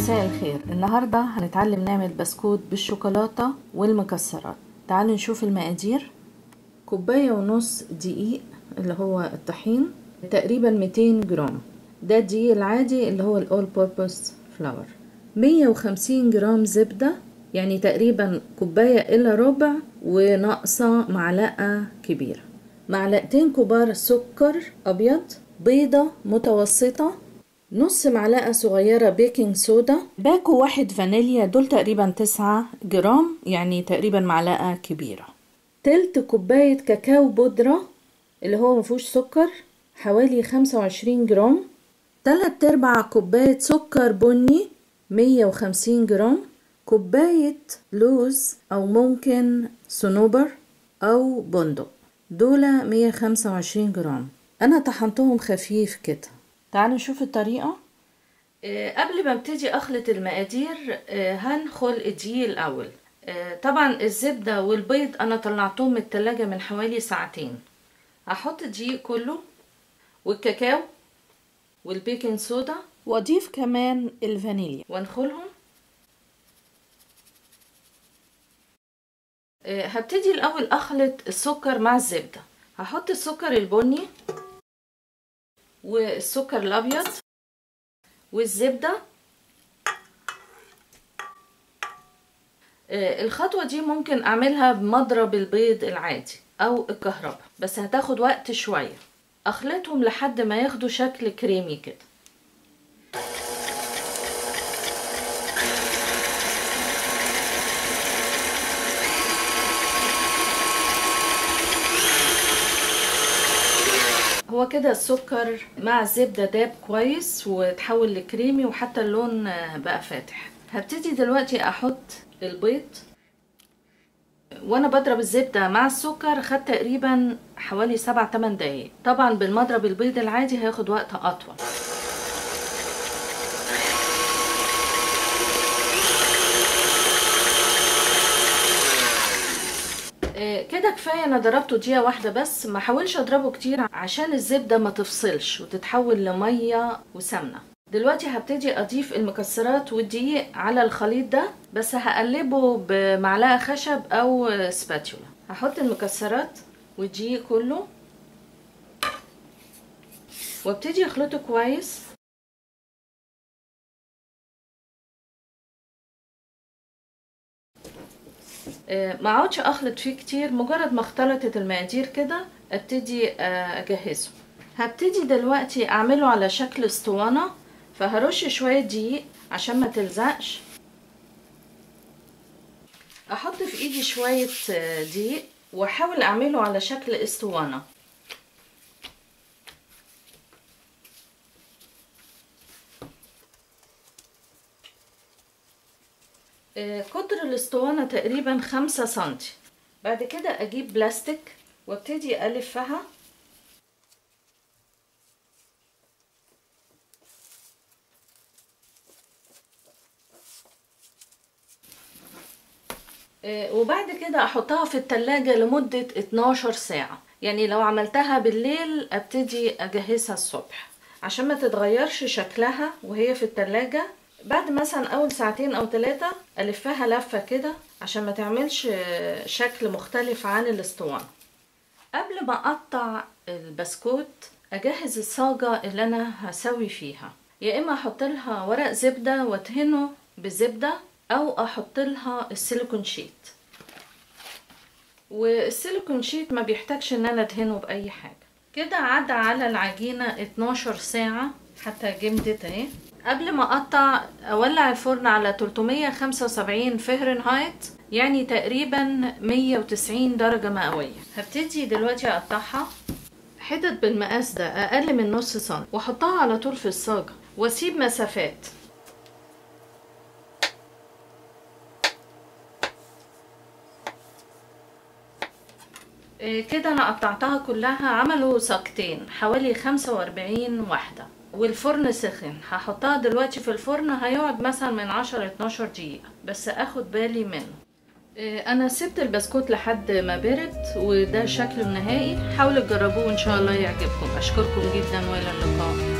مساء الخير النهاردة هنتعلم نعمل بسكوت بالشوكولاتة والمكسرات تعالوا نشوف المقادير كوباية ونص دقيق اللي هو الطحين تقريبا 200 جرام ده الدقيق العادي اللي هو الاول بوربوس فلاور 150 جرام زبدة يعني تقريبا كوباية إلا ربع وناقصة معلقة كبيرة معلقتين كبار سكر أبيض بيضة متوسطة نص معلقة صغيرة بيكنج صودا باكو واحد فانيليا دول تقريبا تسعة جرام يعني تقريبا معلقة كبيرة تلت كوباية كاكاو بودرة اللي هو مفهوش سكر حوالي خمسة وعشرين جرام تلات ارباع كوباية سكر بني مية وخمسين جرام كوباية لوز أو ممكن صنوبر أو بندق دول مية خمسة وعشرين جرام أنا طحنتهم خفيف كده تعالوا نشوف الطريقة آه، قبل ما ابتدي اخلط المقادير آه، هنخل الدقيق الاول آه، طبعا الزبدة والبيض انا طلعتهم من التلاجة من حوالي ساعتين هحط الدقيق كله والكاكاو والبيكنج صودا واضيف كمان الفانيليا وانخلهم هبتدي الاول اخلط السكر مع الزبدة هحط السكر البني والسكر الابيض والزبده الخطوه دي ممكن اعملها بمضرب البيض العادي او الكهرباء بس هتاخد وقت شويه اخلطهم لحد ما ياخدوا شكل كريمي كده هو كده السكر مع الزبدة داب كويس وتحول لكريمي وحتى اللون بقى فاتح هبتدي دلوقتي احط البيض وانا بضرب الزبدة مع السكر خد تقريبا حوالي سبع تمن دقايق طبعا بالمضرب البيض العادي هياخد وقت اطول كده كفايه انا ضربته دقيقه واحده بس ما حاولش اضربه كتير عشان الزبده ما تفصلش وتتحول لميه وسمنه دلوقتي هبتدي اضيف المكسرات والدقيق على الخليط ده بس هقلبه بمعلقه خشب او سباتيولا هحط المكسرات والدقيق كله وابتدي اخلطه كويس ما اقعدش اخلط فيه كتير مجرد ما اختلطت المقادير كده ابتدي اجهزه هبتدي دلوقتي اعمله على شكل اسطوانه فهرش شويه دقيق عشان ما تلزقش احط في ايدي شويه دقيق واحاول اعمله على شكل اسطوانه قطر الاسطوانة تقريبا خمسة سنتي بعد كده اجيب بلاستيك وابتدي الفها وبعد كده احطها في التلاجة لمدة 12 ساعة يعني لو عملتها بالليل ابتدي اجهزها الصبح عشان ما تتغيرش شكلها وهي في التلاجة بعد مثلا اول ساعتين او ثلاثة الفها لفة كده عشان ما تعملش شكل مختلف عن الاسطوانة قبل ما اقطع البسكوت اجهز الصاجة اللي انا هسوي فيها يا اما احط لها ورق زبدة وادهنه بالزبدة او احط لها السيليكون شيت والسيليكون شيت ما بيحتاجش ان انا ادهنه باي حاجة كده عدى على العجينة 12 ساعة حتى جمدت اهي قبل ما اقطع اولع الفرن على 375 فهرنهايت يعني تقريبا 190 درجة مئوية هبتدي دلوقتي اقطعها حتت بالمقاس ده اقل من نص سم واحطها على طول في الصاجة واسيب مسافات كده انا قطعتها كلها عملوا ساقتين حوالي 45 واحدة والفرن سخن هحطها دلوقتي في الفرن هيقعد مثلا من 10 12 دقيقة بس اخد بالي منه انا سبت البسكوت لحد ما برد وده شكله النهائي حاولوا تجربوه ان شاء الله يعجبكم اشكركم جدا والى اللقاء